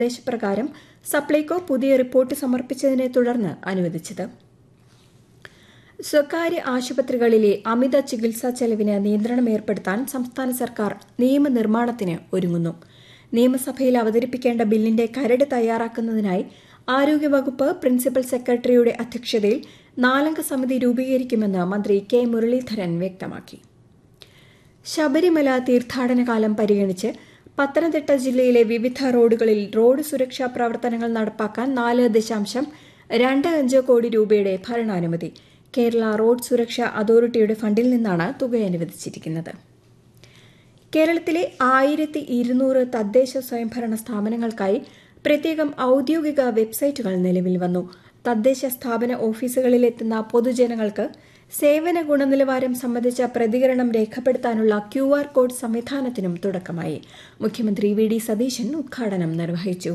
നിർദ്ദേശപ്രകാരം സപ്ലൈകോ പുതിയ റിപ്പോർട്ട് സമർപ്പിച്ചതിനെ തുടർന്ന് അനുവദിച്ചത് സ്വകാര്യ ആശുപത്രികളിലെ അമിത ചികിത്സാ ചെലവിന് നിയന്ത്രണം ഏർപ്പെടുത്താൻ സംസ്ഥാന സർക്കാർ നിയമനിർമ്മാണത്തിന് ഒരുങ്ങുന്നു നിയമസഭയിൽ അവതരിപ്പിക്കേണ്ട ബില്ലിന്റെ കരട് തയ്യാറാക്കുന്നതിനായി ആരോഗ്യവകുപ്പ് പ്രിൻസിപ്പൽ സെക്രട്ടറിയുടെ അധ്യക്ഷതയിൽ നാലംഗ സമിതി രൂപീകരിക്കുമെന്ന് മന്ത്രി കെ മുരളീധരൻ വ്യക്തമാക്കി ശബരിമല തീർത്ഥാടന കാലം പരിഗണിച്ച് പത്തനംതിട്ട ജില്ലയിലെ വിവിധ റോഡുകളിൽ റോഡ് സുരക്ഷാ പ്രവർത്തനങ്ങൾ നടപ്പാക്കാൻ നാല് ദശാംശം രണ്ട് അഞ്ച് കോടി രൂപയുടെ ഭരണാനുമതി കേരള റോഡ് സുരക്ഷാ അതോറിറ്റിയുടെ ഫണ്ടിൽ നിന്നാണ് തുക അനുവദിച്ചിരിക്കുന്നത് കേരളത്തിലെ ആയിരത്തി ഇരുന്നൂറ് തദ്ദേശ സ്വയംഭരണ സ്ഥാപനങ്ങൾക്കായി പ്രത്യേകം ഔദ്യോഗിക വെബ്സൈറ്റുകൾ നിലവിൽ വന്നു തദ്ദേശ സ്ഥാപന ഓഫീസുകളിലെത്തുന്ന പൊതുജനങ്ങൾക്ക് സേവന ഗുണനിലവാരം സംബന്ധിച്ച പ്രതികരണം രേഖപ്പെടുത്താനുള്ള ക്യു ആർ കോഡ് സംവിധാനത്തിനും തുടക്കമായി മുഖ്യമന്ത്രി വി ഡി സതീശൻ ഉദ്ഘാടനം നിർവഹിച്ചു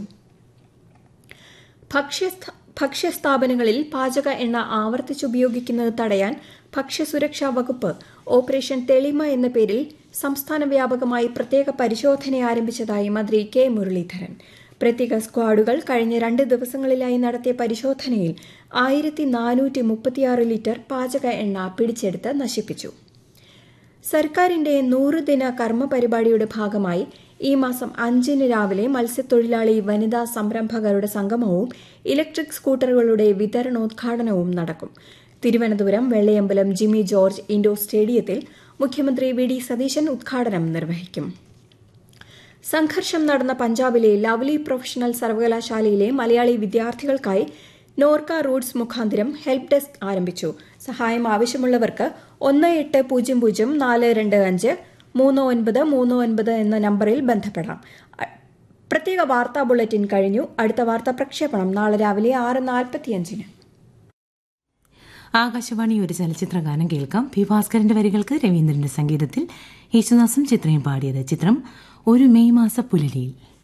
ഭക്ഷ്യസ്ഥാപനങ്ങളിൽ പാചക എണ്ണ ആവർത്തിച്ചുപയോഗിക്കുന്നത് തടയാൻ ഭക്ഷ്യസുരക്ഷാ വകുപ്പ് ഓപ്പറേഷൻ തെളിമ എന്ന പേരിൽ സംസ്ഥാന വ്യാപകമായി പ്രത്യേക പരിശോധന ആരംഭിച്ചതായി മന്ത്രി കെ മുരളീധരൻ പ്രത്യേക സ്ക്വാഡുകൾ കഴിഞ്ഞ രണ്ട് ദിവസങ്ങളിലായി നടത്തിയ പരിശോധനയിൽ ആയിരത്തി നാനൂറ്റി മുപ്പത്തിയാറ് ലിറ്റർ പാചക എണ്ണ പിടിച്ചെടുത്ത് നശിപ്പിച്ചു സർക്കാരിന്റെ നൂറുദിന കർമ്മ പരിപാടിയുടെ ഭാഗമായി ഈ മാസം അഞ്ചിന് രാവിലെ മത്സ്യത്തൊഴിലാളി വനിതാ സംരംഭകരുടെ സംഗമവും ഇലക്ട്രിക് സ്കൂട്ടറുകളുടെ വിതരണോദ്ഘാടനവും നടക്കും തിരുവനന്തപുരം വെള്ളയമ്പലം ജിമ്മി ജോർജ് ഇൻഡോർ സ്റ്റേഡിയത്തിൽ മുഖ്യമന്ത്രി വി ഡി സതീശൻ ഉദ്ഘാടനം നിർവഹിക്കും സംഘർഷം നടന്ന പഞ്ചാബിലെ ലവ്ലി പ്രൊഫഷണൽ സർവകലാശാലയിലെ മലയാളി വിദ്യാർത്ഥികൾക്കായി നോർക്ക റൂട്ട്സ് മുഖാന്തരം ഹെൽപ്പ് ഡെസ്ക് ആരംഭിച്ചു സഹായം ആവശ്യമുള്ളവർക്ക് ഒന്ന് എട്ട് പൂജ്യം പൂജ്യം നാല് രണ്ട് അഞ്ച് മൂന്ന് ഒൻപത് മൂന്ന് ഒൻപത് എന്ന നമ്പറിൽ ബന്ധപ്പെടാം പ്രത്യേക വാർത്താ ബുള്ളറ്റിൻ കഴിഞ്ഞു അടുത്ത വാർത്താ പ്രക്ഷേപണം നാളെ രാവിലെ ആറ് നാൽപ്പത്തിയഞ്ചിന് ആകാശവാണി ഒരു ചലച്ചിത്ര ഗാനം കേൾക്കാം പി ഭാസ്കരന്റെ വരികൾക്ക് രവീന്ദ്രന്റെ സംഗീതത്തിൽ യേശുദാസും ചിത്രയും പാടിയത് ചിത്രം ഒരു മെയ് മാസ പുലരിയിൽ